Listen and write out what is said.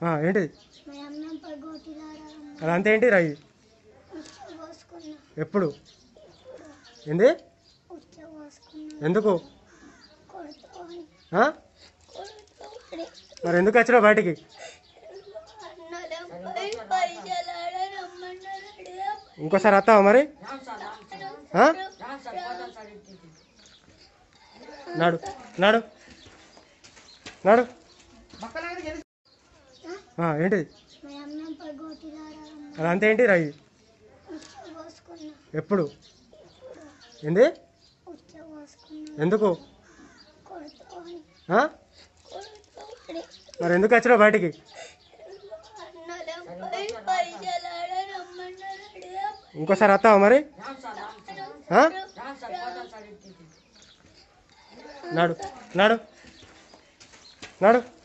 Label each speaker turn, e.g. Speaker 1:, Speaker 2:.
Speaker 1: ఆ, ఏంటిది
Speaker 2: మా అన్నం పగోటిలాడమ్మ
Speaker 1: అది అంత ఏంటి రాయి
Speaker 2: ఉచ్చ పోసుకున్నా
Speaker 1: ఎప్పుడు ఏంది
Speaker 2: ఉచ్చ పోసుకున్నా
Speaker 1: ఎందుకు
Speaker 2: కొడుతావని
Speaker 1: ఆ?
Speaker 2: కొడుతావని
Speaker 1: మరి ఎందుకు వచ్చినావు బయటికి
Speaker 2: అన్నలపై పైసలు ఆడరమ్మన్నారు అడిగా
Speaker 1: ఇంకోసారి వస్తావా మరి ఆ? నాడు నాడు నాడు ఆ, ఏంటిది
Speaker 2: మా అన్నం పగోటిలాడమ్మ
Speaker 1: అది అంత ఏంటి రాయి
Speaker 2: ఉచ్చ పోసుకున్నా
Speaker 1: ఎప్పుడు ఏంది
Speaker 2: ఉచ్చ పోసుకున్నా
Speaker 1: ఎందుకు
Speaker 2: కొడుతావని
Speaker 1: ఆ?
Speaker 2: కొడుతావని
Speaker 1: మరి ఎందుకు వచ్చినావు బయటికి
Speaker 2: అన్నలపై పైసలు ఆడరమ్మన్నారు అడిగా
Speaker 1: ఇంకోసారి వస్తావా మరి ఆ? నాడు నాడు నాడు